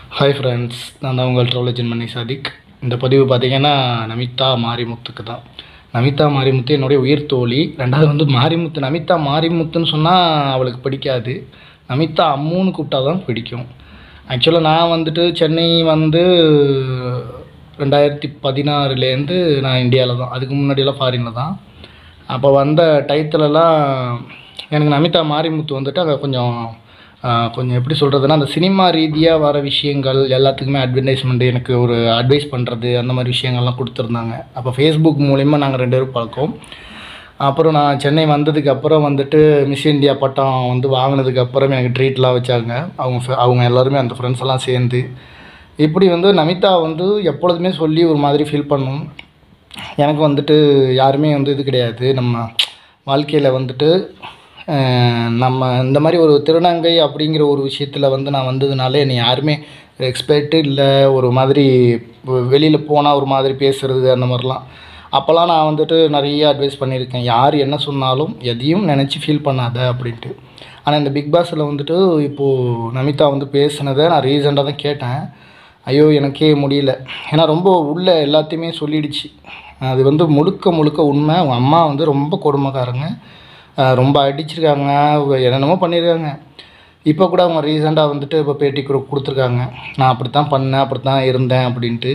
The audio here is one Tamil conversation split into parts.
ஹாய் ஃப்ரெண்ட்ஸ் நான் தான் உங்கள் ட்ரோலஜன் மணி சாதிக் இந்த பதிவு பார்த்தீங்கன்னா நமிதா மாரிமுத்துக்கு தான் நமிதா மாரிமுத்து என்னுடைய உயிர் தோழி ரெண்டாவது வந்து மாரிமுத்து நமிதா மாரிமுத்துன்னு சொன்னால் அவளுக்கு பிடிக்காது நமிதா அம்முன்னு கூப்பிட்டா தான் பிடிக்கும் ஆக்சுவலாக நான் வந்துட்டு சென்னை வந்து ரெண்டாயிரத்தி பதினாறுலேருந்து நான் இந்தியாவில் தான் அதுக்கு முன்னாடியெல்லாம் ஃபாரினில் தான் அப்போ வந்த டயத்துலலாம் எனக்கு நமிதா மாரிமுத்து வந்துட்டு அங்கே கொஞ்சம் ஆஹ், கொஞ்சம் எப்படி சொல்கிறதுனா அந்த சினிமா ரீதியாக வர விஷயங்கள் எல்லாத்துக்குமே அட்வர்டைஸ்மெண்ட் எனக்கு ஒரு அட்வைஸ் பண்ணுறது அந்த மாதிரி விஷயங்கள்லாம் கொடுத்துருந்தாங்க அப்போ ஃபேஸ்புக் மூலிமா நாங்கள் ரெண்டு பேரும் பழக்கம் அப்புறம் நான் சென்னை வந்ததுக்கு அப்புறம் வந்துட்டு மிஸ் இந்தியா பட்டம் வந்து வாங்கினதுக்கு அப்புறம் எனக்கு ட்ரீட்லாம் வச்சாங்க அவங்க ஃப- அவங்க எல்லாருமே அந்த ஃப்ரெண்ட்ஸ் எல்லாம் சேர்ந்து இப்படி வந்து நமிதா வந்து எப்பொழுதுமே சொல்லி ஒரு மாதிரி ஃபீல் பண்ணும் எனக்கு வந்துட்டு யாருமே வந்து இது கிடையாது நம்ம வாழ்க்கையில் வந்துட்டு அஹ், நம்ம இந்த மாதிரி ஒரு திருநங்கை அப்படிங்கிற ஒரு விஷயத்தில் வந்து நான் வந்ததுனால என்னை யாருமே எக்ஸ்பெக்ட்டு இல்லை ஒரு மாதிரி வெளியில் போனால் ஒரு மாதிரி பேசுகிறது அந்த மாதிரிலாம் அப்போல்லாம் நான் வந்துட்டு நிறைய அட்வைஸ் பண்ணியிருக்கேன் யார் என்ன சொன்னாலும் எதையும் நினச்சி ஃபீல் பண்ணாத அப்படின்ட்டு ஆனால் இந்த பிக் பாஸில் வந்துட்டு இப்போது நமிதா வந்து பேசுனதை நான் ரீசெண்டாக தான் கேட்டேன் ஐயோ எனக்கே முடியல ஏன்னா ரொம்ப உள்ள எல்லாத்தையுமே சொல்லிடுச்சு அது வந்து முழுக்க முழுக்க உண்மை அவங்க அம்மா வந்து ரொம்ப கொடுமைக்காரங்க அஹ் ரொம்ப அடிச்சிருக்காங்க அவங்க என்னென்னமோ பண்ணியிருக்காங்க இப்போ கூட அவங்க ரீசெண்டாக வந்துட்டு இப்போ பேட்டி கொடு கொடுத்துருக்காங்க நான் அப்படி தான் பண்ணேன் அப்படி தான் இருந்தேன் அப்படின்ட்டு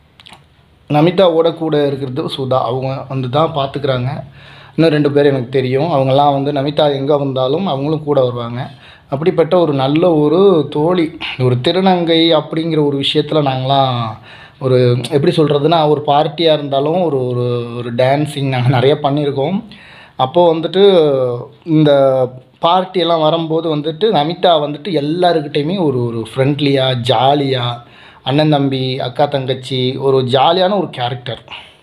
நமிதாவோட கூட இருக்கிறது சுதா அவங்க வந்து தான் பார்த்துக்கிறாங்க இன்னும் ரெண்டு பேர் எனக்கு தெரியும் அவங்கெல்லாம் வந்து நமிதா எங்கே வந்தாலும் அவங்களும் கூட வருவாங்க அப்படிப்பட்ட ஒரு நல்ல ஒரு தோழி ஒரு திருநங்கை அப்படிங்கிற ஒரு விஷயத்தில் நாங்களாம் ஒரு எப்படி சொல்கிறதுனா ஒரு பார்ட்டியாக இருந்தாலும் ஒரு ஒரு ஒரு டான்ஸிங் நாங்கள் நிறைய பண்ணியிருக்கோம் அப்போது வந்துட்டு இந்த பார்ட்டியெல்லாம் வரும்போது வந்துட்டு நமிதா வந்துட்டு எல்லாருக்கிட்டையுமே ஒரு ஒரு ஃப்ரெண்ட்லியாக ஜாலியாக அண்ணன் தம்பி அக்கா தங்கச்சி ஒரு ஜாலியான ஒரு கேரக்டர்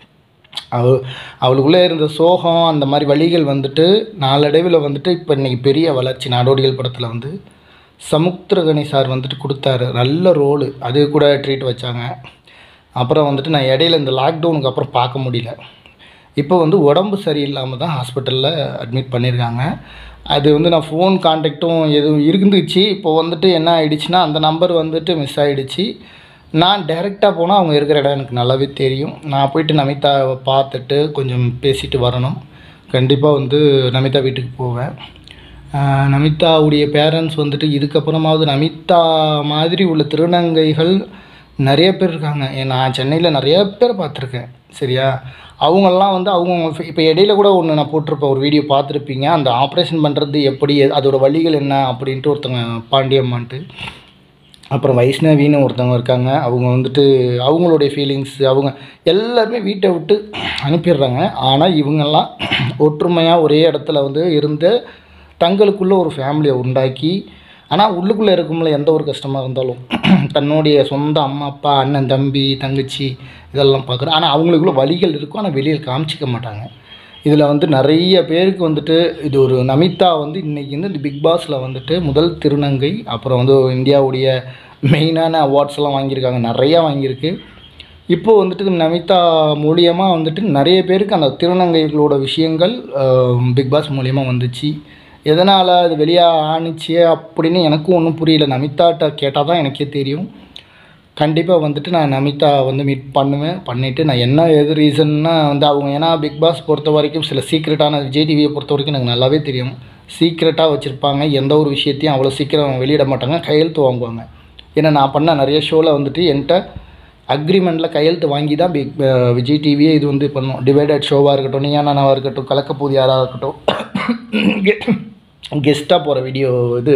அவ அவளுக்குள்ளே இருந்த சோகம் அந்த மாதிரி வழிகள் வந்துட்டு நாளடைவில் வந்துட்டு இப்போ இன்னைக்கு பெரிய வளர்ச்சி நாடோடிகள் படத்தில் வந்து சமுத்திரகனி சார் வந்துட்டு கொடுத்தாரு நல்ல ரோலு அது கூட ட்ரீட் வச்சாங்க அப்புறம் வந்துட்டு நான் இடையில இந்த லாக்டவுனுக்கு அப்புறம் பார்க்க முடியல இப்போ வந்து உடம்பு சரியில்லாமல் தான் ஹாஸ்பிட்டலில் அட்மிட் பண்ணியிருக்காங்க அது வந்து நான் ஃபோன் கான்டாக்டும் எதுவும் இருந்துச்சு இப்போ வந்துட்டு என்ன ஆயிடுச்சுன்னா அந்த நம்பர் வந்துட்டு மிஸ் ஆயிடுச்சு நான் டைரெக்டாக போனால் அவங்க இருக்கிற இடம் எனக்கு நல்லாவே தெரியும் நான் போயிட்டு நமிதாவை பார்த்துட்டு கொஞ்சம் பேசிட்டு வரணும் கண்டிப்பாக வந்து நமிதா வீட்டுக்கு போவேன் ஆஹ் நமிதாவுடைய பேரண்ட்ஸ் வந்துட்டு இதுக்கப்புறமாவது நமிதா மாதிரி உள்ள திருநங்கைகள் நிறைய பேர் இருக்காங்க ஏன் நான் சென்னையில் நிறைய பேர் பார்த்துருக்கேன் சரியா அவங்கெல்லாம் வந்து அவங்க இப்போ இடையில கூட ஒன்று நான் போட்டிருப்பேன் ஒரு வீடியோ பார்த்துருப்பீங்க அந்த ஆப்ரேஷன் பண்ணுறது எப்படி அதோட வழிகள் என்ன அப்படின்ட்டு ஒருத்தவங்க பாண்டியம்மான்ட்டு அப்புறம் வைஷ்ணவின்னு ஒருத்தவங்க இருக்காங்க அவங்க வந்துட்டு அவங்களுடைய ஃபீலிங்ஸ் அவங்க எல்லாருமே வீட்டை விட்டு அனுப்பிடுறாங்க ஆனால் இவங்கெல்லாம் ஒற்றுமையாக ஒரே இடத்துல வந்து இருந்து தங்களுக்குள்ள ஒரு ஃபேமிலியை உண்டாக்கி ஆனால் உள்ளுக்குள்ளே இருக்கும்ல எந்த ஒரு கஷ்டமாக இருந்தாலும் தன்னுடைய சொந்த அம்மா அப்பா அண்ணன் தம்பி தங்கச்சி இதெல்லாம் பார்க்குறேன் ஆனால் அவங்களுக்குள்ள வழிகள் இருக்கும் ஆனால் வெளியில் காமிச்சிக்க மாட்டாங்க இதில் வந்து நிறைய பேருக்கு வந்துட்டு இது ஒரு நமிதா வந்து இன்றைக்கி வந்து இந்த பிக் பாஸில் வந்துட்டு முதல் திருநங்கை அப்புறம் வந்து இந்தியாவுடைய மெயினான அவார்ட்ஸ் எல்லாம் வாங்கியிருக்காங்க நிறையா வாங்கியிருக்கு இப்போது வந்துட்டு இந்த நமிதா மூலியமாக வந்துட்டு நிறைய பேருக்கு அந்த திருநங்கைகளோட விஷயங்கள் பிக் பாஸ் மூலியமாக வந்துச்சு எதனால் அது வெளியாக ஆணுச்சு அப்படின்னு எனக்கும் ஒன்றும் புரியல நமிதாட்ட கேட்டால் தான் எனக்கே தெரியும் கண்டிப்பாக வந்துட்டு நான் நமிதா வந்து மீட் பண்ணுவேன் பண்ணிவிட்டு நான் என்ன எது ரீசன்னா வந்து அவங்க ஏன்னா பிக் பாஸ் பொறுத்த வரைக்கும் சில சீக்ரெட்டான விஜய் டிவியை பொறுத்த வரைக்கும் எனக்கு நல்லாவே தெரியும் சீக்ரெட்டாக வச்சுருப்பாங்க எந்த ஒரு விஷயத்தையும் அவ்வளோ சீக்கிரம் வெளியிட மாட்டாங்க கையெழுத்து வாங்குவாங்க ஏன்னா நான் பண்ண நிறைய ஷோவில் வந்துட்டு என்கிட்ட அக்ரிமெண்ட்டில் கையெழுத்து வாங்கி தான் பிக் விஜய் டிவியே இது வந்து பண்ணும் டிவைடட் ஷோவாக இருக்கட்டும் நீயா நானாவாக இருக்கட்டும் கலக்கப்போது யாராக இருக்கட்டும் கெஸ்ட்டாக போகிற வீடியோ இது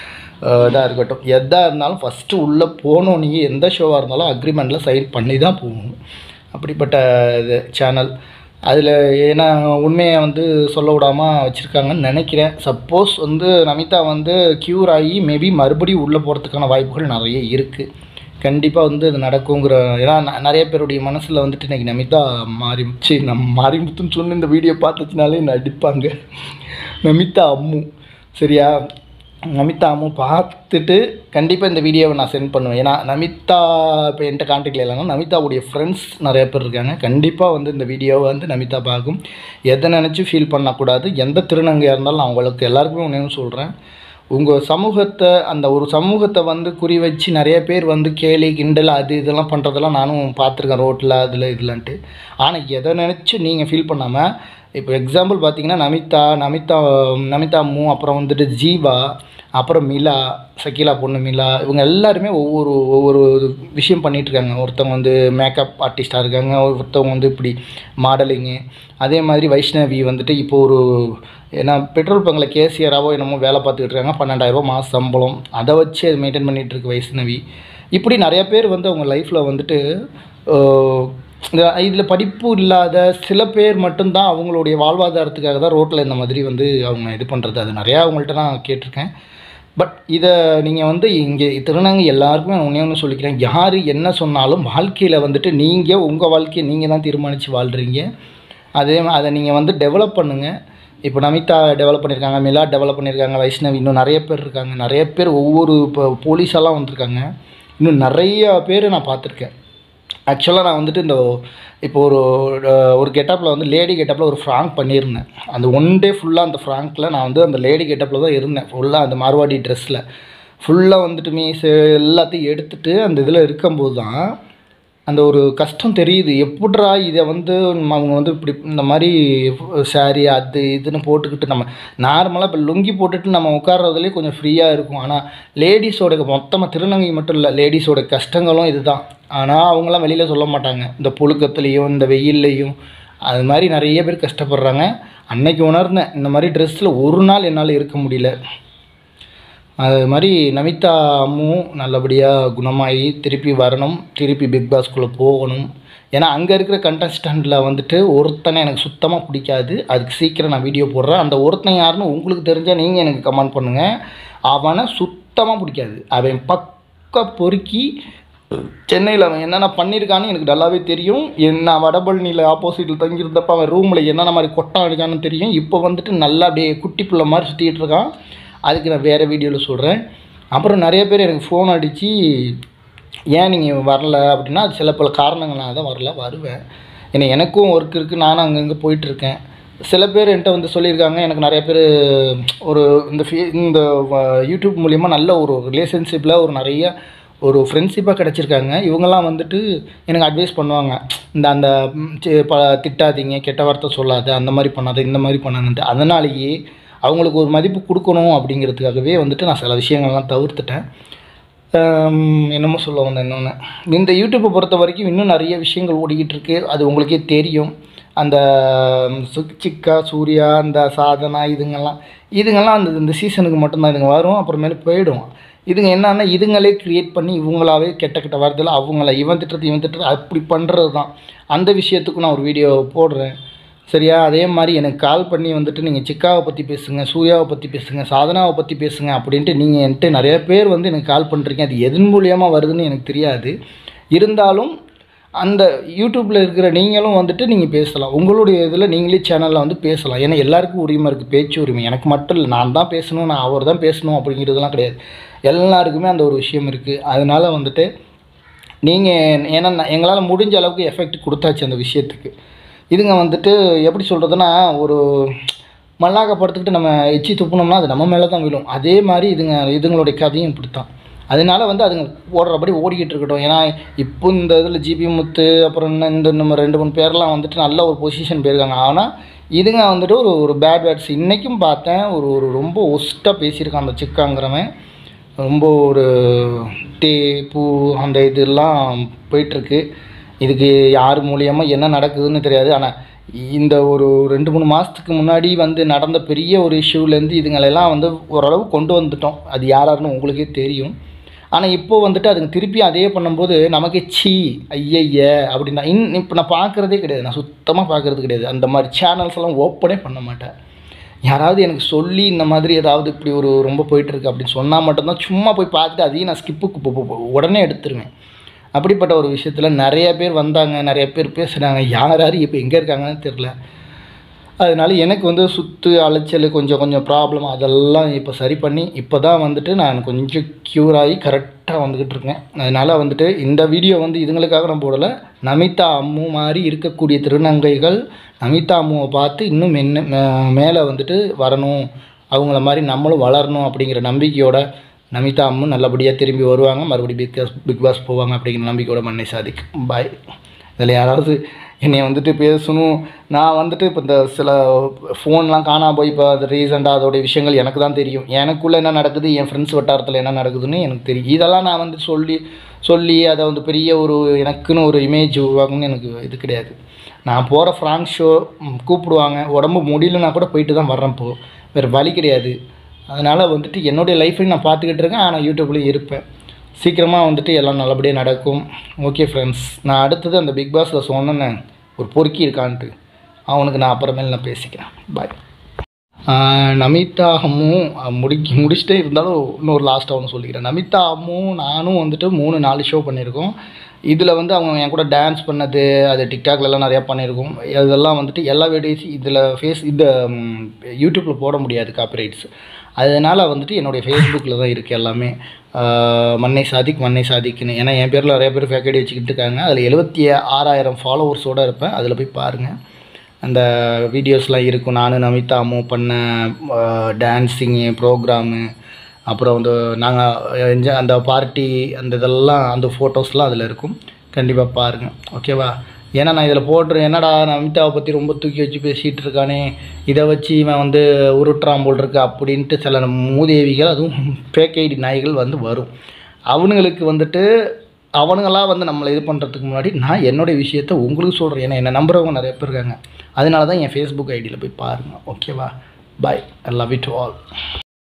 இதாக இருக்கட்டும் எதாக இருந்தாலும் ஃபஸ்ட்டு உள்ளே போகணும் நீங்கள் எந்த ஷோவாக இருந்தாலும் அக்ரிமெண்ட்டில் சைன் பண்ணி தான் போகணும் அப்படிப்பட்ட இது சேனல் அதில் ஏன்னா உண்மையை வந்து சொல்ல விடாமல் வச்சுருக்காங்கன்னு நினைக்கிறேன் சப்போஸ் வந்து நமிதா வந்து க்யூர் ஆகி மேபி மறுபடியும் உள்ளே போகிறதுக்கான வாய்ப்புகள் நிறைய இருக்குது கண்டிப்பாக வந்து அது நடக்குங்கிற ஏன்னா ந- நிறைய பேருடைய மனசில் வந்துட்டு இன்றைக்கி நமிதா மாறிமுச்சு நம் மாரிமுத்துன்னு சொன்ன இந்த வீடியோ பார்த்துச்சுனாலே நடிப்பாங்க நமிதா அம்மு சரியா நமிதா அம்மு பார்த்துட்டு கண்டிப்பாக இந்த வீடியோவை நான் சென்ட் பண்ணுவேன் ஏன்னா நமிதா இப்போ என்கிட்ட கான்டாக்டில் இல்லைன்னா நமிதாவுடைய ஃப்ரெண்ட்ஸ் நிறைய பேர் இருக்காங்க கண்டிப்பாக வந்து இந்த வீடியோவை வந்து நமிதா பார்க்கும் எதை நினச்சி ஃபீல் பண்ணக்கூடாது எந்த திருநங்கையாக இருந்தாலும் நான் உங்களுக்கு எல்லாருக்குமே ஒன்று சொல்கிறேன் உங்கள் சமூகத்தை அந்த ஒரு சமூகத்தை வந்து குறி வச்சு நிறைய பேர் வந்து கேலி கிண்டல் அது இதெல்லாம் பண்ணுறதெல்லாம் நானும் பார்த்துருக்கேன் ரோட்டில் அதில் இதுலன்ட்டு ஆனால் எதை நினச்சி நீங்கள் ஃபீல் பண்ணாமல் இப்போ எக்ஸாம்பிள் பார்த்தீங்கன்னா நமிதா நமிதா நமிதா அம்மு அப்புறம் வந்துட்டு ஜீவா அப்புறம் மிலா சக்கீலா பொண்ணு மிலா இவங்க எல்லாருமே ஒவ்வொரு ஒவ்வொரு விஷயம் பண்ணிட்டு இருக்காங்க ஒருத்தவங்க வந்து மேக்கப் ஆர்டிஸ்டாக இருக்காங்க ஒருத்தவங்க வந்து இப்படி மாடலிங்கு அதே மாதிரி வைஷ்ணவி வந்துட்டு இப்போ ஒரு ஏன்னா பெட்ரோல் பங்கில் கேசியராகவோ என்னமோ வேலை பார்த்துக்கிட்டு இருக்காங்க பன்னெண்டாயிரரூபா மாத சம்பளம் அதை வச்சு அது மெயின்டைன் பண்ணிகிட்டு இருக்கு வைஷ்ணவி இப்படி நிறைய பேர் வந்து அவங்க லைஃப்பில் வந்துட்டு ஆஹ், இந்த இதில் படிப்பு இல்லாத சில பேர் மட்டும்தான் அவங்களுடைய வாழ்வாதாரத்துக்காக தான் ரோட்டில் இந்த மாதிரி வந்து அவங்க இது பண்ணுறது அது நிறையா அவங்கள்ட்ட நான் கேட்டிருக்கேன் பட் இதை நீங்கள் வந்து இங்கே திருநங்கை எல்லாருக்குமே நான் ஒன்றே ஒன்று சொல்லிக்கிறேன் யார் என்ன சொன்னாலும் வாழ்க்கையில் வந்துட்டு நீங்கள் உங்கள் வாழ்க்கையை நீங்கள் தான் தீர்மானித்து வாழ்கிறீங்க அதே மா- அதை நீங்கள் வந்து டெவலப் பண்ணுங்கள் இப்போ நமிதா டெவலப் பண்ணியிருக்காங்க மிலா டெவலப் பண்ணியிருக்காங்க வைஷ்ணவி இன்னும் நிறைய பேர் இருக்காங்க நிறைய பேர் ஒவ்வொரு இப்போ போலீஸெல்லாம் வந்திருக்காங்க இன்னும் நிறைய பேர் நான் பார்த்துருக்கேன் ஆக்சுவலாக நான் வந்துட்டு இந்த இப்போ ஒரு அஹ், ஒரு கெட்டப்பில் வந்து லேடி கெட்டப்பில் ஒரு ஃப்ராங்க் பண்ணியிருந்தேன் அந்த ஒன் டே ஃபுல்லாக அந்த ஃப்ராங்க்கில் நான் வந்து அந்த லேடி கெட்டப்பில் தான் இருந்தேன் ஃபுல்லாக அந்த மார்வாடி ட்ரெஸ்ஸில் ஃபுல்லாக வந்துட்டு மீஸ் எல்லாத்தையும் எடுத்துட்டு அந்த இதில் இருக்கும்போது தான் அந்த ஒரு கஷ்டம் தெரியுது எப்படிரா இதை வந்து நம்ம அவங்க வந்து இப்படி இந்த மாதிரி சாரி அது இதுன்னு போட்டுக்கிட்டு நம்ம நார்மலாக இப்போ லுங்கி போட்டுட்டு நம்ம உட்கார்றதுலேயே கொஞ்சம் ஃப்ரீயாக இருக்கும் ஆனால் லேடிஸோட மொத்தமாக திருநங்கை மட்டும் இல்லை லேடிஸோட கஷ்டங்களும் இதுதான் ஆனால் அவங்களாம் வெளியில் சொல்ல மாட்டாங்க இந்த புழுக்கத்துலேயும் இந்த வெயில்லையும் அது மாதிரி நிறைய பேர் கஷ்டப்படுறாங்க அன்னைக்கு உணர்ந்தேன் இந்த மாதிரி ட்ரெஸ்ஸில் ஒரு நாள் என்னால் இருக்க முடியல அது மாதிரி நமிதா அம்மு நல்லபடியாக குணமாகி திருப்பி வரணும் திருப்பி பிக் பாஸ்குள்ளே போகணும் ஏன்னா அங்கே இருக்கிற கண்டஸ்டண்ட்டில் வந்துட்டு ஒருத்தனை எனக்கு சுத்தமாக பிடிக்காது அதுக்கு சீக்கிரம் நான் வீடியோ போடுறேன் அந்த ஒருத்தன் யாருன்னு உங்களுக்கு தெரிஞ்சால் நீங்கள் எனக்கு கமெண்ட் பண்ணுங்கள் அவனை சுத்தமாக பிடிக்காது அவன் பக்க பொறுக்கி சென்னையில் அவன் என்னென்ன பண்ணியிருக்கான்னு எனக்கு நல்லாவே தெரியும் என்ன வடபழனியில் ஆப்போசிட்டில் தங்கியிருந்தப்ப அவன் ரூமில் என்னென்ன மாதிரி கொட்டம் அடிக்கான்னு தெரியும் இப்போ வந்துட்டு நல்லா அப்படியே குட்டி பிள்ளை மாதிரி சுற்றிட்டு இருக்கான் அதுக்கு நான் வேறு வீடியோவில் சொல்கிறேன் அப்புறம் நிறைய பேர் எனக்கு ஃபோன் அடித்து ஏன் நீங்கள் வரல அப்படின்னா அது சில பல காரணங்களாக தான் வரல வருவேன் ஏன்னா எனக்கும் ஒர்க் இருக்குது நானும் அங்கங்கே போயிட்டுருக்கேன் சில பேர் என்கிட்ட வந்து சொல்லியிருக்காங்க எனக்கு நிறைய பேர் ஒரு இந்த ஃபீ இந்த வ- யூடியூப் மூலிமா நல்ல ஒரு ரிலேஷன்ஷிப்பில் ஒரு நிறைய ஒரு ஃப்ரெண்ட்ஷிப்பாக கிடச்சிருக்காங்க இவங்கெல்லாம் வந்துட்டு எனக்கு அட்வைஸ் பண்ணுவாங்க இந்த அந்த ம், சி- ப திட்டாதீங்க கெட்ட வார்த்தை சொல்லாத அந்த மாதிரி பண்ணாத இந்த மாதிரி பண்ணாதுன்ட்டு அதனாலேயே அவங்களுக்கு ஒரு மதிப்பு கொடுக்கணும் அப்படிங்கிறதுக்காகவே வந்துட்டு நான் சில விஷயங்கள்லாம் தவிர்த்துட்டேன் ஆம், என்னமோ சொல்ல வந்தேன் இன்னொன்று இந்த யூடியூப்பை பொறுத்த வரைக்கும் இன்னும் நிறைய விஷயங்கள் ஓடிக்கிட்டு இருக்கு அது உங்களுக்கே தெரியும் அந்த ம், சு- சிக்கா சூர்யா அந்த சாதனா இதுங்கெல்லாம் இதுங்கெல்லாம் அந்த இந்த சீசனுக்கு மட்டும்தான் இதுங்க வரும் அப்புறமேல போயிடும் இதுங்க என்னன்னா இதுங்களே க்ரியேட் பண்ணி இவங்களாவே கெட்ட கெட்ட வார்த்தையில் அவங்கள இவன் திட்டுறது இவன் திட்டுறது அப்படி பண்ணுறது தான் அந்த விஷயத்துக்கும் நான் ஒரு வீடியோ போடுறேன் சரியா அதே மாதிரி எனக்கு கால் பண்ணி வந்துட்டு நீங்கள் சிக்காவை பற்றி பேசுங்க சூர்யாவை பற்றி பேசுங்க சாதனாவை பற்றி பேசுங்க அப்படின்ட்டு நீங்கள் என்கிட்ட நிறைய பேர் வந்து எனக்கு கால் பண்ணுறீங்க அது எதன் மூலியமாக வருதுன்னு எனக்கு தெரியாது இருந்தாலும் அந்த யூடியூப்பில் இருக்கிற நீங்களும் வந்துட்டு நீங்கள் பேசலாம் உங்களுடைய இதில் நீங்களே சேனலில் வந்து பேசலாம் ஏன்னா எல்லாருக்கும் உரிமை இருக்குது பேச்சு உரிமை எனக்கு மட்டும் இல்லை நான் தான் பேசணும் நான் அவர் தான் பேசணும் அப்படிங்கிறதுலாம் கிடையாது எல்லாருக்குமே அந்த ஒரு விஷயம் இருக்குது அதனால வந்துட்டு நீங்கள் ஏன்னா நான் எங்களால் முடிஞ்ச அளவுக்கு எஃபெக்ட் கொடுத்தாச்சு அந்த விஷயத்துக்கு இதுங்க வந்துட்டு எப்படி சொல்கிறதுனா ஒரு மல்லாக்க படுத்துக்கிட்டு நம்ம எச்சி துப்புனோம்னா அது நம்ம மேலே தான் விழும் அதே மாதிரி இதுங்க இதுங்களுடைய கதையும் இப்படித்தான் அதனால வந்து அதுங்க ஓடுறபடி ஓடிக்கிட்டு இருக்கட்டும் ஏன்னா இப்போ இந்த இதில் ஜிபி முத்து அப்புறம் இன்னும் இந்த நம்ம ரெண்டு மூணு பேர்லாம் வந்துட்டு நல்ல ஒரு பொசிஷன் போயிருக்காங்க ஆனால் இதுங்க வந்துட்டு ஒரு ஒரு பேட் வேர்ட்ஸ் இன்றைக்கும் பார்த்தேன் ஒரு ஒரு ரொம்ப ஒஸ்ட்டாக பேசியிருக்கான் அந்த சிக்காங்கிறவன் ரொம்ப ஒரு டீ பூ அந்த இதெல்லாம் போயிட்டுருக்கு இதுக்கு யார் மூலியமாக என்ன நடக்குதுன்னு தெரியாது ஆனால் இந்த ஒரு ரெண்டு மூணு மாதத்துக்கு முன்னாடி வந்து நடந்த பெரிய ஒரு இஷ்யூலேருந்து இதுங்களெல்லாம் வந்து ஓரளவு கொண்டு வந்துட்டோம் அது யாராருன்னு உங்களுக்கே தெரியும் ஆனால் இப்போ வந்துட்டு அதுங்க திருப்பி அதே பண்ணும்போது நமக்கு சீ ஐயய்ய அப்படின்னா இன் இப்போ நான் பார்க்குறதே கிடையாது நான் சுத்தமாக பார்க்குறது கிடையாது அந்த மாதிரி சேனல்ஸ் எல்லாம் ஓப்பனே பண்ண மாட்டேன் யாராவது எனக்கு சொல்லி இந்த மாதிரி ஏதாவது இப்படி ஒரு ரொம்ப போயிட்டுருக்கு அப்படின்னு சொன்னால் மட்டும்தான் சும்மா போய் பார்த்துட்டு அதையும் நான் ஸ்கிப்புக்கு உடனே எடுத்துருவேன் அப்படிப்பட்ட ஒரு விஷயத்தில் நிறைய பேர் வந்தாங்க நிறைய பேர் பேசுனாங்க யார் யார் இப்போ எங்கே இருக்காங்கன்னு தெரில அதனால எனக்கு வந்து சுற்று அலைச்சல் கொஞ்சம் கொஞ்சம் ப்ராப்ளம் அதெல்லாம் இப்போ சரி பண்ணி இப்போ தான் வந்துட்டு நான் கொஞ்சம் க்யூர் ஆகி கரெக்டாக வந்துக்கிட்டு இருக்கேன் அதனால் வந்துட்டு இந்த வீடியோ வந்து இதுங்களுக்காக நான் போடலை நமிதா அம்மு மாதிரி இருக்கக்கூடிய திருநங்கைகள் நமிதா அம்முவை பார்த்து இன்னும் மென்ன மே- மேலே வந்துட்டு வரணும் அவங்கள மாதிரி நம்மளும் வளரணும் அப்படிங்கிற நம்பிக்கையோட நமிதா அம்மும் நல்லபடியாக திரும்பி வருவாங்க மறுபடியும் பிக் பாஸ் பிக் பாஸ் போவாங்க அப்படிங்கிற நம்பிக்கையோட மண்ணை சாதிக் பாய் இதில் யாராவது என்னை வந்துட்டு பேசணும் நான் வந்துட்டு இப்போ இந்த சில ஃபோன்லாம் காணாம போய் இப்போ அது ரீசெண்டாக அதோடைய விஷயங்கள் எனக்கு தான் தெரியும் எனக்குள்ளே என்ன நடக்குது என் ஃப்ரெண்ட்ஸ் வட்டாரத்தில் என்ன நடக்குதுன்னு எனக்கு தெரியும் இதெல்லாம் நான் வந்து சொல்லி சொல்லி அதை வந்து பெரிய ஒரு எனக்குன்னு ஒரு இமேஜ் உருவாக்கணும்னு எனக்கு இது கிடையாது நான் போகிற ஃப்ராங்க் ஷோ கூப்பிடுவாங்க உடம்பு முடியலனா கூட போயிட்டு தான் வர்றேன் இப்போ வேறு வழி கிடையாது அதனால் வந்துட்டு என்னுடைய லைஃப்பையும் நான் பார்த்துக்கிட்டு இருக்கேன் ஆனால் யூடியூப்லேயும் இருப்பேன் சீக்கிரமாக வந்துட்டு எல்லாம் நல்லபடியாக நடக்கும் ஓகே ஃப்ரெண்ட்ஸ் நான் அடுத்தது அந்த பிக் பாஸில் சொன்னேன்னு ஒரு பொறுக்கி இருக்கான்ட்டு அவனுக்கு நான் அப்புறமேல் நான் பேசிக்கிறேன் பாய் நமிதா அம்மும் முடிக்க முடிச்சுட்டே இருந்தாலும் இன்னொரு லாஸ்ட்டாக ஒன்று சொல்லிக்கிறேன் நமிதா அம்மும் நானும் வந்துட்டு மூணு நாலு ஷோ பண்ணியிருக்கோம் இதில் வந்து அவங்க என் கூட டான்ஸ் பண்ணது அது டிக்டாக்லலாம் நிறையா பண்ணியிருக்கோம் இதெல்லாம் வந்துட்டு எல்லா வீடியோஸ் இதில் ஃபேஸ் இந்த யூடியூப்பில் போட முடியாது காப்பிரைட்ஸ் அதனால் வந்துட்டு என்னுடைய ஃபேஸ்புக்கில் தான் இருக்குது எல்லாமே ஆஹ் மன்னை சாதிக் மன்னை சாதிக்னு ஏன்னா என் பேரில் நிறைய பேர் ஃபேக் ஐடி வச்சுக்கிட்டு இருக்காங்க அதில் எழுபத்தி ஆறாயிரம் ஃபாலோவர்ஸோடு இருப்பேன் அதில் போய் பாருங்கள் அந்த வீடியோஸ்லாம் இருக்கும் நானும் நமிதா அம்மு பண்ண டான்ஸிங்கு ப்ரோக்ராமு அப்புறம் வந்து நாங்கள் என்ஜாய் அந்த பார்ட்டி அந்த இதெல்லாம் அந்த ஃபோட்டோஸ்லாம் அதில் இருக்கும் கண்டிப்பாக பாருங்கள் ஓகேவா ஏன்னா நான் இதில் போட்டுறேன் என்னடா நமிதாவை பற்றி ரொம்ப தூக்கி வச்சு பேசிகிட்டு இருக்கானே இதை வச்சு இவன் வந்து உருட்டுறான் போல் இருக்கு அப்படின்ட்டு சில மூதேவிகள் அதுவும் ஃபேக் ஐடி நாய்கள் வந்து வரும் அவனுங்களுக்கு வந்துட்டு அவனுங்களாம் வந்து நம்மளை இது பண்ணுறதுக்கு முன்னாடி நான் என்னுடைய விஷயத்த உங்களுக்கு சொல்கிறேன் ஏன்னா என்னை நம்புறவங்க நிறைய பேர் இருக்காங்க அதனால தான் என் ஃபேஸ்புக் ஐடியில் போய் பாருங்கள் ஓகேவா bye I love it all